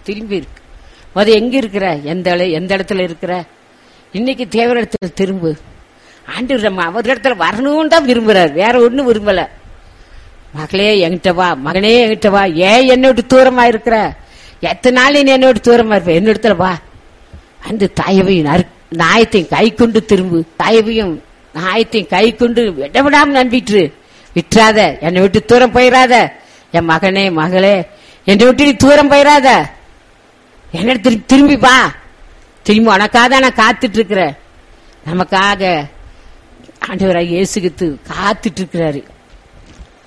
திரும்பி இருக்கு முத எங்க இருக்கிற எந்த இட- எந்த இடத்துல இருக்கிற இன்னைக்கு தேவரிடத்துல திரும்பு ஆண்டு நம்ம அவர் இடத்துல வரணும் தான் விரும்புறாரு வேற ஒண்ணும் விரும்பல மகளே என்கிட்ட வா மகனே என்கிட்ட வா ஏன் என்னை விட்டு தூரமா இருக்கிற எத்தனை நாள் நீ என்னை விட்டு தூரமா இருப்ப என்னிடத்துல வா அந்த தாயவையும் நறு- நாயத்தையும் கை கொண்டு திரும்பு தாயவையும் நாயத்தையும் கை கொண்டு விடவிடாம நம்பிட்டு விட்டுறாத என்னை விட்டு தூரம் போயிடாத என் மகனே மகளே என்னை விட்டு நீ தூரம் போயிடாத என்ன திரும்பி திரும்பி வா திரும்பி உனக்காக நான் காத்துட்டு இருக்கிறேன் நமக்காக ஆண்டவராக இயேசுகித்து காத்துட்டு இருக்கிறாரு